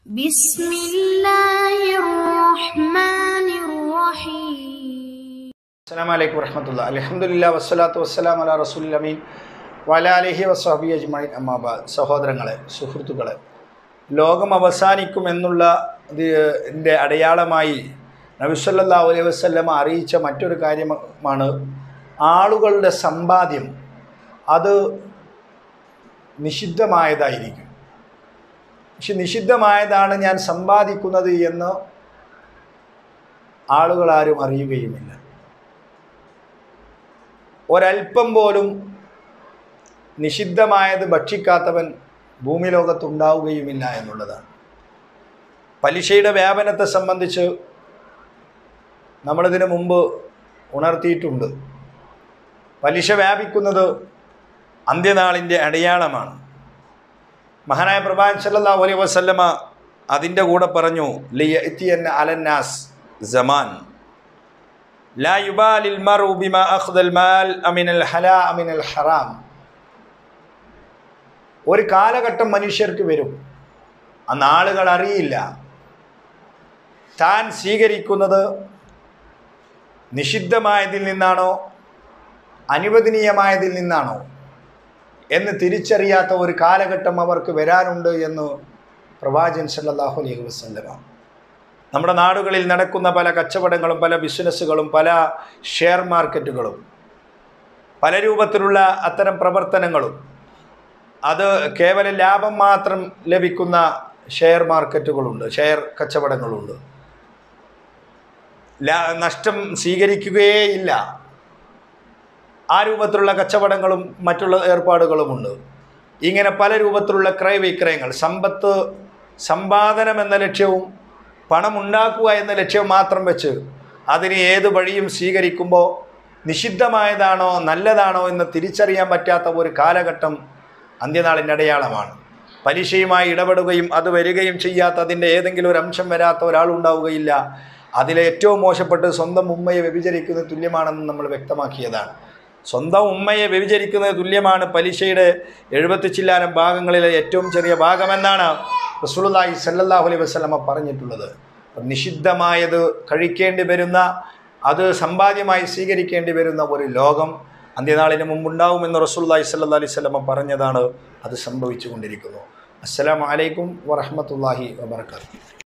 بسم الله الرحمن الرحيم അസ്സാം വലൈക്കും വർഹമത്തുള്ള അലഹമുല്ല വസ്സലാത്തു വസ്സലാം അല റസൂൽ അമീൻ വലാലിഹി വസ്വാബി അജ്മൈൻ അമ്മാബാദ് സഹോദരങ്ങളെ സുഹൃത്തുക്കളെ ലോകം അവസാനിക്കുമെന്നുള്ള ഇതിൻ്റെ അടയാളമായി നബിസ്വല്ലാ അലൈഹി വസ്ലമ അറിയിച്ച മറ്റൊരു കാര്യമാണ് ആളുകളുടെ സമ്പാദ്യം അത് നിഷിദ്ധമായതായിരിക്കും പക്ഷെ നിഷിദ്ധമായതാണ് ഞാൻ സമ്പാദിക്കുന്നത് എന്ന് ആളുകളാരും അറിയുകയുമില്ല ഒരൽപ്പം പോലും നിഷിദ്ധമായത് ഭക്ഷിക്കാത്തവൻ ഭൂമി ലോകത്തുണ്ടാവുകയുമില്ല എന്നുള്ളതാണ് പലിശയുടെ വ്യാപനത്തെ സംബന്ധിച്ച് നമ്മളിതിനു മുമ്പ് ഉണർത്തിയിട്ടുണ്ട് പലിശ വ്യാപിക്കുന്നത് അന്ത്യനാളിൻ്റെ അടയാളമാണ് മഹാനായ പ്രഭാൻ സല്ലാ അലൈ വസല്ലമ അതിൻ്റെ കൂടെ പറഞ്ഞു ലിയൻ അലന്നാസ് ജമാൻ ലാ യുബാലിൽ മറു ബിമ അഖ്ദൽ മാൽ അമിനൽ ഹലാ അമിനൽ ഹറാം ഒരു കാലഘട്ടം മനുഷ്യർക്ക് വരും അന്ന് ആളുകൾ അറിയില്ല താൻ സ്വീകരിക്കുന്നത് നിഷിദ്ധമായതിൽ നിന്നാണോ അനുവദനീയമായതിൽ നിന്നാണോ എന്ന് തിരിച്ചറിയാത്ത ഒരു കാലഘട്ടം അവർക്ക് വരാനുണ്ട് എന്ന് പ്രവാചകൻ സല്ലല്ലാഹു അലൈഹി വസല്ലമ നമ്മുടെ നാടുകളിൽ നടക്കുന്ന പല കച്ചവടങ്ങളും പല ബിസിനസ്സുകളും പല ഷെയർ മാർക്കറ്റുകളും പല രൂപത്തിലുള്ള അത്തരം പ്രവർത്തനങ്ങളും അത് കേവല ലാഭം മാത്രം ലഭിക്കുന്ന ഷെയർ മാർക്കറ്റുകളുണ്ട് ഷെയർ കച്ചവടങ്ങളുണ്ട് ലാ നഷ്ടം സ്വീകരിക്കുകയേ ഇല്ല ആ രൂപത്തിലുള്ള കച്ചവടങ്ങളും മറ്റുള്ള ഏർപ്പാടുകളുമുണ്ട് ഇങ്ങനെ പല രൂപത്തിലുള്ള ക്രയവിക്രയങ്ങൾ സമ്പത്ത് സമ്പാദനം എന്ന ലക്ഷ്യവും പണമുണ്ടാക്കുക എന്ന ലക്ഷ്യം മാത്രം വെച്ച് അതിന് ഏത് വഴിയും സ്വീകരിക്കുമ്പോൾ നിഷിദ്ധമായതാണോ നല്ലതാണോ എന്ന് തിരിച്ചറിയാൻ പറ്റാത്ത ഒരു കാലഘട്ടം അന്ത്യനാളിൻ്റെ അടയാളമാണ് പലിശയുമായി ഇടപെടുകയും അത് വരികയും ചെയ്യാത്ത അതിൻ്റെ ഏതെങ്കിലും ഒരു അംശം വരാത്ത ഒരാളുണ്ടാവുകയില്ല അതിലെ ഏറ്റവും മോശപ്പെട്ട് സ്വന്തം ഉമ്മയെ വ്യഭിചരിക്കുന്നത് തുല്യമാണെന്ന് നമ്മൾ വ്യക്തമാക്കിയതാണ് സ്വന്തം ഉമ്മയെ വ്യഭിചരിക്കുന്നത് തുല്യമാണ് പലിശയുടെ എഴുപത്തി ചില്ലാനം ഭാഗങ്ങളിലെ ഏറ്റവും ചെറിയ ഭാഗമെന്നാണ് റസൂലുള്ളാഹി സല്ലല്ലാഹു അലൈഹി വസല്ലമ പറഞ്ഞിട്ടുള്ളത് നിഷിദ്ധമായത് കഴിക്കേണ്ടി വരുന്ന അത് സമ്പാദ്യമായി സ്വീകരിക്കേണ്ടി വരുന്ന ഒരു ലോകം അന്ത്യനാളിന് മുമ്പുണ്ടാവുമെന്ന് റസൂലുള്ളാഹി സല്ലല്ലാഹു അലൈഹി വസല്ലമ പറഞ്ഞതാണ് അത് സംഭവിച്ചു കൊണ്ടിരിക്കുന്നു അസ്സലാമു അലൈക്കും വറഹ്മത്തുള്ളാഹി വബർക്കാത്തു